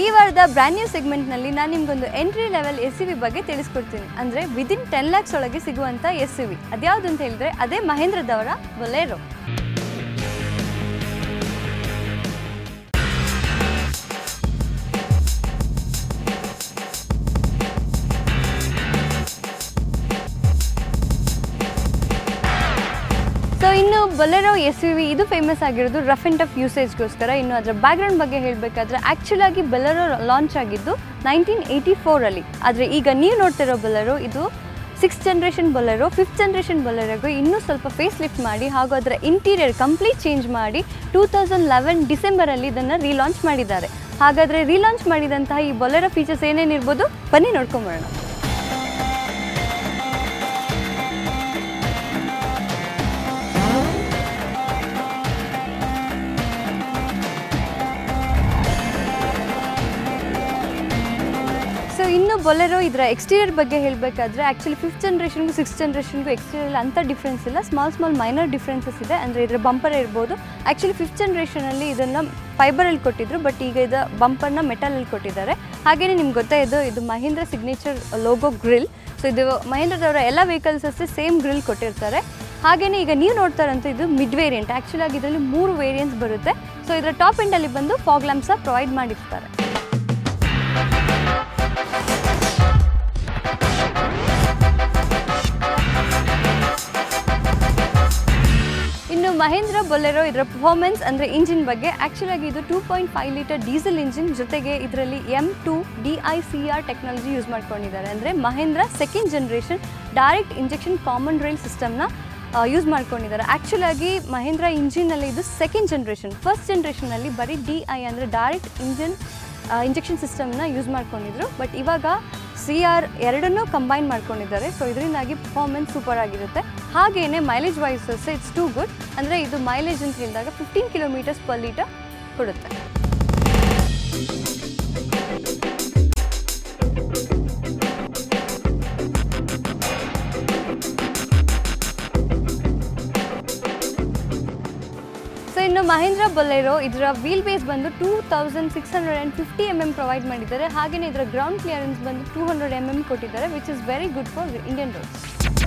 ವಾರದ brand new ಸೆಗ್ಮೆಂಟ್ನಲ್ಲಿ ನಾನು ನಿಮ್ಗೊಂದು entry level S C V ಬಗ್ಗೆ ತಿಳಿಸ್ಕೊಡ್ತೀನಿ ಅಂದರೆ ವಿದಿನ್ ಟೆನ್ ಲ್ಯಾಕ್ಸ್ ಒಳಗೆ ಸಿಗುವಂಥ ಎಸ್ ಸಿ ವಿ ಅದ್ಯಾವುದು ಅಂತ ಹೇಳಿದ್ರೆ ಅದೇ ಮಹೇಂದ್ರದವರ ಬೊಲೇರೋ ಸೊ ಇನ್ನು ಬೊಲೆರೋ ಎಸ್ ಯು ವಿ ಇದು ಫೇಮಸ್ ಆಗಿರೋದು ರಫ್ ಆ್ಯಂಡ್ ಟಫ್ ಯೂಸೇಜ್ಗೋಸ್ಕರ ಇನ್ನು ಅದರ ಬ್ಯಾಕ್ಗ್ರೌಂಡ್ ಬಗ್ಗೆ ಹೇಳಬೇಕಾದ್ರೆ ಆ್ಯಕ್ಚುಲ್ ಆಗಿ ಬೊಲೆರೋ ಲಾಂಚ್ ಆಗಿದ್ದು ನೈನ್ಟೀನ್ ಏಯ್ಟಿ ಫೋರಲ್ಲಿ ಆದರೆ ಈಗ ನೀವು ನೋಡ್ತಿರೋ ಬೊಲೆರೋ ಇದು six generation Bolero fifth generation ಬೊಲೆರೋಗೂ ಇನ್ನೂ ಸ್ವಲ್ಪ ಫೇಸ್ ಲಿಫ್ಟ್ ಮಾಡಿ ಹಾಗೂ ಅದರ ಇಂಟೀರಿಯರ್ ಕಂಪ್ಲೀಟ್ ಚೇಂಜ್ ಮಾಡಿ ಟೂ ತೌಸಂಡ್ ಲೆವೆನ್ ಡಿಸೆಂಬರಲ್ಲಿ ಇದನ್ನು ರೀಲಾಂಚ್ ಮಾಡಿದ್ದಾರೆ ಹಾಗಾದರೆ ರೀಲಾಂಚ್ ಮಾಡಿದಂತಹ ಈ ಬೊಲೆರೋ ಫೀಚರ್ಸ್ ಏನೇನಿರ್ಬೋದು ಬನ್ನಿ ನೋಡ್ಕೊಂಬರೋಣ ಸೊ ಇನ್ನು ಬೊಲೆರೋ ಇದರ ಎಕ್ಸ್ಟೀರಿಯರ್ ಬಗ್ಗೆ ಹೇಳಬೇಕಾದ್ರೆ ಆ್ಯಕ್ಚುಲಿ ಫಿಫ್ತ್ ಜನ್ರೇಷನ್ಗೂ ಸಿಕ್ಸ್ ಜನ್ರೇಷನ್ಗೂ ಎಕ್ಸ್ಟೀರಿಯರ್ ಅಂಥ ಡಿಫ್ರೆನ್ಸ್ ಇಲ್ಲ ಸ್ಮಾಲ್ ಸ್ಮಾಲ್ ಮೈನರ್ ಡಿಫ್ರೆನ್ಸಸ್ ಇದೆ ಅಂದರೆ ಇದರ ಬಂಪರ್ ಇರ್ಬೋದು ಆ್ಯಕ್ಚುಲಿ ಫಿಫ್ತ್ ಜನ್ರೇಷನಲ್ಲಿ ಇದನ್ನು ಫೈಬರಲ್ಲಿ ಕೊಟ್ಟಿದ್ರು ಬಟ್ ಈಗ ಇದು ಬಂಪರ್ನ ಮೆಟಲಲ್ಲಿ ಕೊಟ್ಟಿದ್ದಾರೆ ಹಾಗೆಯೇ ನಿಮ್ಗೆ ಗೊತ್ತಾ ಇದು ಇದು Mahindra signature logo grill so ಇದು ಮಹೀಂದ್ರದವರ ಎಲ್ಲ ವೆಹಿಕಲ್ಸ್ ಅಷ್ಟೇ ಸೇಮ್ ಗ್ರಿಲ್ ಕೊಟ್ಟಿರ್ತಾರೆ ಹಾಗೆಯೇ ಈಗ ನೀವು ನೋಡ್ತಾರಂತೂ ಇದು ಮಿಡ್ ವೇರಿಯಂಟ್ ಆ್ಯಕ್ಚುಲಿ ಆಗಿ ಇದರಲ್ಲಿ ಮೂರು ವೇರಿಯಂಟ್ಸ್ ಬರುತ್ತೆ ಸೊ ಇದರ ಟಾಪ್ ಎಂಡಲ್ಲಿ ಬಂದು ಫಾಗ್ ಲ್ಯಾಂಪ್ಸ ಪ್ರೊವೈಡ್ ಮಾಡಿರ್ತಾರೆ ಇನ್ನು ಮಹೇಂದ್ರ ಬೊಲೆರೋ ಇದರ ಪರ್ಫಾರ್ಮೆನ್ಸ್ ಅಂದರೆ ಇಂಜಿನ್ ಬಗ್ಗೆ ಆ್ಯಕ್ಚುಲ್ ಆಗಿ ಇದು two point five litre diesel engine ಜೊತೆಗೆ ಇದರಲ್ಲಿ M two D I C R technology use ಮಾಡ್ಕೊಂಡಿದ್ದಾರೆ ಅಂದರೆ Mahindra second generation direct injection common rail ಸಿಸ್ಟಮ್ನ ಯೂಸ್ ಮಾಡ್ಕೊಂಡಿದ್ದಾರೆ ಆ್ಯಕ್ಚುಲ್ ಆಗಿ ಮಹೇಂದ್ರ ಇಂಜಿನಲ್ಲಿ ಇದು ಸೆಕೆಂಡ್ ಜನ್ರೇಷನ್ ಫಸ್ಟ್ ಜನ್ರೇಷನಲ್ಲಿ ಬರೀ ಡಿ ಐ ಅಂದರೆ ಡೈರೆಕ್ಟ್ ಇಂಜಿನ್ ಇಂಜೆಕ್ಷನ್ ಸಿಸ್ಟಮ್ನ ಯೂಸ್ ಮಾಡ್ಕೊಂಡಿದ್ರು ಬಟ್ ಇವಾಗ ಸಿ ಆರ್ ಎರಡನ್ನೂ ಕಂಬೈನ್ ಮಾಡ್ಕೊಂಡಿದ್ದಾರೆ ಸೊ ಇದರಿಂದಾಗಿ ಪರ್ಫಾರ್ಮೆನ್ಸ್ ಸೂಪರ್ ಆಗಿರುತ್ತೆ ಹಾಗೆಯೇ mileage wise it's too good ಅಂದರೆ ಇದು ಮೈಲೇಜ್ ಅಂತ ಹೇಳಿದಾಗ ಫಿಫ್ಟೀನ್ ಕಿಲೋಮೀಟರ್ಸ್ ಪರ್ ಲೀಟರ್ ಕೊಡುತ್ತೆ ಸೊ ಇನ್ನು ಮಹೇಂದ್ರ ಬೊಲೆರೋ ಇದರ ವೀಲ್ ಬೇಸ್ ಬಂದು two thousand six hundred and fifty M M provide ಮಾಡಿದ್ದಾರೆ ಹಾಗೆಯೇ ಇದರ ಗ್ರೌಂಡ್ ಕ್ಲಿಯರೆನ್ಸ್ ಬಂದು ಟೂ ಹಂಡ್ರೆಡ್ ಎಮ್ ಎಮ್ ಕೊಟ್ಟಿದ್ದಾರೆ which is very good for Indian roads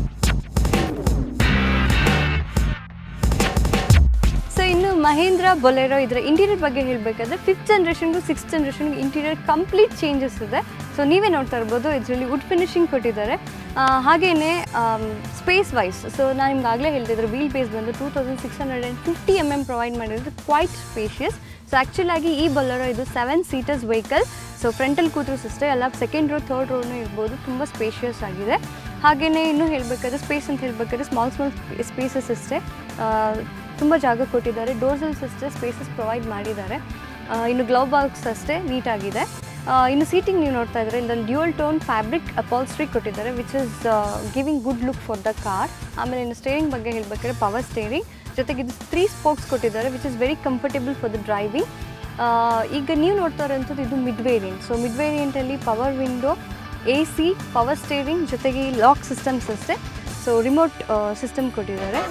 so ಇನ್ನು ಮಹೇಂದ್ರ ಬೊಲೆರೋ ಇದರ ಇಂಟೀರಿಯರ್ ಬಗ್ಗೆ ಹೇಳಬೇಕಾದ್ರೆ ಫಿಫ್ತ್ ಜನ್ರೇಷನ್ಗೂ ಸಿಕ್ಸ್ ಜನ್ರೇಷನ್ಗೂ ಇಂಟೀರಿಯರ್ ಕಂಪ್ಲೀಟ್ ಚೇಂಜಸ್ ಇದೆ ಸೊ ನೀವೇ ನೋಡ್ತಾ ಇರ್ಬೋದು ಇದರಲ್ಲಿ ವುಡ್ ಫಿನಿಶಿಂಗ್ ಕೊಟ್ಟಿದ್ದಾರೆ ಹಾಗೆಯೇ ಸ್ಪೇಸ್ ವೈಸ್ ಸೊ ನಾನು ನಿಮ್ಗೆ ಆಗಲೇ ಹೇಳ್ತಿದ್ರೆ ವೀಲ್ ಬೇಸ್ ಬಂದು two thousand six hundred and fifty M M provide ಮಾಡಿರೋದು ಕ್ವೈಟ್ ಸ್ಪೇಷಿಯಸ್ ಸೊ ಆ್ಯಕ್ಚುಲ್ ಆಗಿ ಈ ಬೊಲೆರೋ ಇದು ಸೆವೆನ್ ಸೀಟರ್ಸ್ ವೆಹಿಕಲ್ ಸೊ ಫ್ರಂಟಲ್ಲಿ ಕೂತ್ರು ಸಿಸ್ಟೆ ಎಲ್ಲ ಸೆಕೆಂಡ್ ರೋ ಥರ್ಡ್ ರೋನು ಇರ್ಬೋದು ತುಂಬ ಸ್ಪೇಷಿಯಸ್ ಆಗಿದೆ ಹಾಗೆಯೇ ಇನ್ನೂ ಹೇಳಬೇಕಾದ್ರೆ ಸ್ಪೇಸ್ ಅಂತ ಹೇಳಬೇಕಾದ್ರೆ ಸ್ಮಾಲ್ ಸ್ಮಾಲ್ ಸ್ಪೇಸಸ್ ಅಷ್ಟೇ ತುಂಬ ಜಾಗ ಕೊಟ್ಟಿದ್ದಾರೆ ಡೋರ್ಸಲ್ಸ್ ಅಷ್ಟೇ ಸ್ಪೇಸಸ್ ಪ್ರೊವೈಡ್ ಮಾಡಿದ್ದಾರೆ ಆ, ಇನ್ನು ಗ್ಲೌ ಬಾಕ್ಸ್ ಅಷ್ಟೇ ನೀಟಾಗಿದೆ ಆ, ಇನ್ನು ಸೀಟಿಂಗ್ ನೀವು ನೋಡ್ತಾ ಇದ್ದಾರೆ ಇಲ್ಲೊಂದು ಡ್ಯೂಯಲ್ ಟೋನ್ ಫ್ಯಾಬ್ರಿಕ್ ಅಪಾಲ್ಸ್ಟ್ರಿ ಕೊಟ್ಟಿದ್ದಾರೆ which is giving good look for the car ಆಮೇಲೆ ಇನ್ನು ಸ್ಟೇರಿಂಗ್ ಬಗ್ಗೆ ಹೇಳಬೇಕಾದ್ರೆ ಪವರ್ ಸ್ಟೇರಿಂಗ್ ಜೊತೆಗೆ ಇದು ತ್ರೀ ಸ್ಪೋಕ್ಸ್ ಕೊಟ್ಟಿದ್ದಾರೆ which is very comfortable for the driving ಈಗ ನೀವು ನೋಡ್ತಾ ಇರೋಂಥದ್ದು ಇದು ಮಿಡ್ ವೇರಿಯಂಟ್ ಸೊ ಮಿಡ್ ವೇರಿಯಂಟಲ್ಲಿ power window A C power steering ಜೊತೆಗೆ ಲಾಕ್ ಸಿಸ್ಟಮ್ಸ್ ಅಷ್ಟೇ ಸೊ ರಿಮೋಟ್ ಸಿಸ್ಟಮ್ ಕೊಟ್ಟಿದ್ದಾರೆ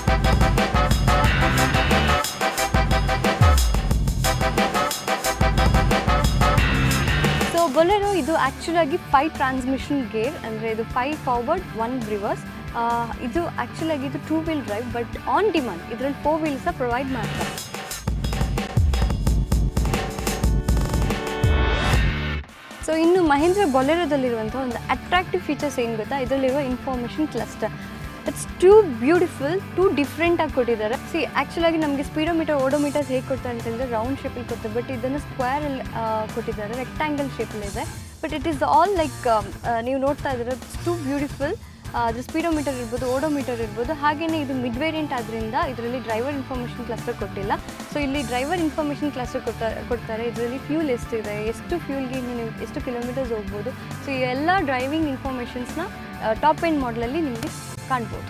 ಸೊ ಬೊಲೆರೋ ಇದು ಆ್ಯಕ್ಚುಲ್ ಆಗಿ ಫೈವ್ ಟ್ರಾನ್ಸ್ಮಿಷನ್ ಗೇರ್ ಅಂದರೆ ಇದು ಫೈವ್ ಫಾರ್ವರ್ಡ್ ಒನ್ ರಿವರ್ಸ್ ಇದು ಆ್ಯಕ್ಚುಲ್ ಆಗಿ ಇದು two wheel drive but on demand ಇದರಲ್ಲಿ ಫೋರ್ ವೀಲ್ಸ ಪ್ರೊವೈಡ್ ಮಾಡ್ತಾರೆ ಸೊ ಇನ್ನು ಮಹೇಂದ್ರ ಬೊಲೆರೋದಲ್ಲಿರುವಂಥ ಒಂದು ಅಟ್ರಾಕ್ಟಿವ್ ಫೀಚರ್ಸ್ ಏನು ಗೊತ್ತಾ ಇದರಲ್ಲಿರುವ information cluster it's too beautiful too different ಆಗಿ ಕೊಟ್ಟಿದ್ದಾರೆ ಸಿ ಆ್ಯಕ್ಚುಲಾಗಿ ನಮಗೆ ಸ್ಪೀಡೋಮೀಟರ್ ಓಡೋಮೀಟರ್ಸ್ ಹೇಗೆ ಕೊಡ್ತಾರೆ ಅಂತ ಹೇಳಿದ್ರೆ ರೌಂಡ್ ಶೇಪಲ್ಲಿ ಕೊಡ್ತಾರೆ ಬಟ್ ಇದನ್ನು ಸ್ಕ್ವೇರಲ್ಲಿ ಕೊಟ್ಟಿದ್ದಾರೆ ರೆಕ್ಟ್ಯಾಂಗಲ್ ಶೇಪಲ್ಲಿದೆ but it is all like ನೀವು ನೋಡ್ತಾ ಇದ್ದೀರ ಇಟ್ಸ್ ಟೂ ಬ್ಯೂಟಿಫುಲ್ ಅದು ಸ್ಪೀಡೋಮೀಟರ್ ಇರ್ಬೋದು ಓಡೋಮೀಟರ್ ಇರ್ಬೋದು ಹಾಗೆಯೇ ಇದು ಮಿಡ್ ವೇರಿಯಂಟ್ ಆದ್ದರಿಂದ ಇದರಲ್ಲಿ ಡ್ರೈವರ್ ಇನ್ಫಾರ್ಮೇಷನ್ ಕ್ಲಸ್ಟರ್ ಕೊಟ್ಟಿಲ್ಲ ಸೊ ಇಲ್ಲಿ ಡ್ರೈವರ್ ಇನ್ಫಾರ್ಮೇಷನ್ ಕ್ಲಸ್ಟರ್ ಕೊಡ್ತಾ ಕೊಡ್ತಾರೆ ಇದರಲ್ಲಿ ಫ್ಯೂಲ್ ಎಷ್ಟಿದೆ ಎಷ್ಟು ಫ್ಯೂಲ್ಗೆ ನೀವು ಎಷ್ಟು ಕಿಲೋಮೀಟರ್ಸ್ ಹೋಗ್ಬೋದು ಸೊ ಈ ಎಲ್ಲ ಡ್ರೈವಿಂಗ್ ಇನ್ಫಾರ್ಮೇಷನ್ಸ್ನ ಟಾಪ್ ಎಂಡ್ ಮಾಡಲಲ್ಲಿ ನಿಮಗೆ ಕಾಣ್ಬೋದು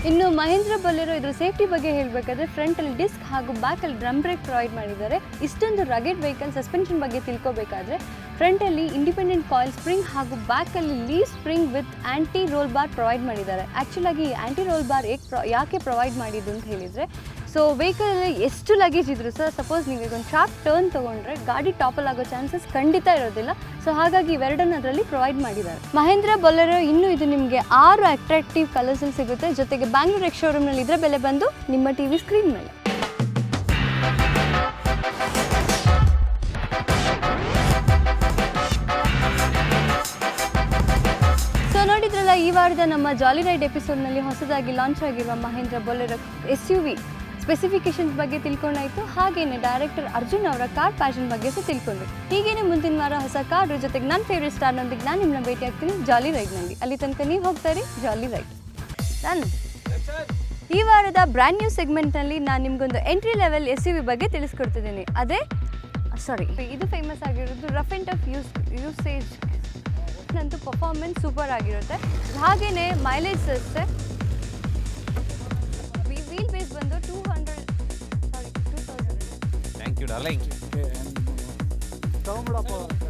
ಇನ್ನು ಮಹೇಂದ್ರ ಬೊಲೆರೋ ಇದ್ರ ಸೇಫ್ಟಿ ಬಗ್ಗೆ ಹೇಳಬೇಕಾದ್ರೆ ಫ್ರಂಟಲ್ಲಿ ಡಿಸ್ಕ್ ಹಾಗೂ ಬ್ಯಾಕಲ್ಲಿ ಡ್ರಮ್ ಬ್ರೇಕ್ ಪ್ರೊವೈಡ್ ಮಾಡಿದ್ದಾರೆ ಇಷ್ಟೊಂದು ರಗೆಡ್ ವೆಹಿಕಲ್ ಸಸ್ಪೆನ್ಷನ್ ಬಗ್ಗೆ ತಿಳ್ಕೊಬೇಕಾದ್ರೆ ಫ್ರಂಟಲ್ಲಿ ಇಂಡಿಪೆಂಡೆಂಟ್ ಕಾಯಿಲ್ ಸ್ಪ್ರಿಂಗ್ ಹಾಗೂ ಬ್ಯಾಕಲ್ಲಿ leaf spring with anti roll bar provide ಮಾಡಿದ್ದಾರೆ ಆ್ಯಕ್ಚುಲಾಗಿ ಆ್ಯಂಟಿ ರೋಲ್ ಬಾರ್ ಏಕ್ ಪ್ರ ಯಾಕೆ ಪ್ರೊವೈಡ್ ಮಾಡಿದ್ದು ಅಂತ ಹೇಳಿದರೆ ಸೊ ವೆಹಿಕಲಲ್ಲಿ ಎಷ್ಟು ಲಗೇಜ್ ಇದ್ರು ಸರ್ ಸಪೋಸ್ ನೀವು ಈಗ ಒಂದು ಶಾರ್ಪ್ ಟರ್ನ್ ತೊಗೊಂಡ್ರೆ ಗಾಡಿ ಟಾಪಲ್ ಆಗೋ ಚಾನ್ಸಸ್ ಖಂಡಿತ ಇರೋದಿಲ್ಲ ಸೊ ಹಾಗಾಗಿ ಇವೆರಡನ್ನ ಅದರಲ್ಲಿ ಪ್ರೊವೈಡ್ ಮಾಡಿದ್ದಾರೆ ಮಹೇಂದ್ರ ಬೊಲೆರೋ ಇನ್ನು ಇದು ನಿಮಗೆ ಆರು ಅಟ್ರಾಕ್ಟಿವ್ ಕಲರ್ಸಲ್ಲಿ ಸಿಗುತ್ತೆ ಜೊತೆಗೆ ಬ್ಯಾಂಗ್ಳೂರ್ ಎಕ್ಸ್ ಶೋರೂಮ್ನಲ್ಲಿ ಇದರ ಬೆಲೆ ಬಂದು ನಿಮ್ಮ ಟಿ ವಿ ಸ್ಕ್ರೀನ್ ಮೇಲೆ ಸೊ ನೋಡಿದ್ರಲ್ಲ ಈ ವಾರದ ನಮ್ಮ ಜಾಲಿ ರೈಡ್ ಎಪಿಸೋಡ್ನಲ್ಲಿ ಹೊಸದಾಗಿ ಲಾಂಚ್ ಆಗಿರುವ Mahindra Bolero S U V specifications ಬಗ್ಗೆ ತಿಳ್ಕೊಂಡಾಯ್ತು ಹಾಗೇನೆ ಡೈರೆಕ್ಟರ್ ಅರ್ಜುನ್ ಅವರ ಕಾರ್ ಪ್ಯಾಷನ್ ಬಗ್ಗೆ ಸಹ ತಿಳ್ಕೊಂಡ್ವಿ ಹೀಗೇನೆ ಮುಂದಿನ ವಾರ ಹೊಸ ಕಾರ್ ಜೊತೆಗೆ ನನ್ನ ಫೇವ್ರೆಟ್ ಸ್ಟಾರ್ನೊಂದಿಗೆ ನಾನು ನಿಮ್ಮನ್ನ ಭೇಟಿ ಆಗ್ತೀನಿ ಜಾಲಿ ರೈಡ್ನಲ್ಲಿ ಅಲ್ಲಿ ತನಕ ನೀವು ಹೋಗ್ತಾರೆ ಜಾಲಿ ರೈಡ್ ನಾನು ಈ ವಾರದ ಬ್ರ್ಯಾಂಡ್ ನ್ಯೂ ಸೆಗ್ಮೆಂಟ್ನಲ್ಲಿ ನಾನು ನಿಮ್ಗೊಂದು entry level S U V ಬಗ್ಗೆ ತಿಳಿಸ್ಕೊಡ್ತಿದ್ದೀನಿ ಅದೇ ಸಾರಿ ಇದು ಫೇಮಸ್ ಆಗಿರೋದು rough and tough use usage ನಂತೂ ಪರ್ಫಾರ್ಮೆನ್ಸ್ ಸೂಪರ್ ಆಗಿರುತ್ತೆ ಹಾಗೆಯೇ ಮೈಲೇಜ್ ಅಷ್ಟೇ ವೀಲ್ ಬೇಸ್ ಬಂದು two hundred sorry two thousand thank you darling ತಗೊಂಬಿಡಪ್ಪ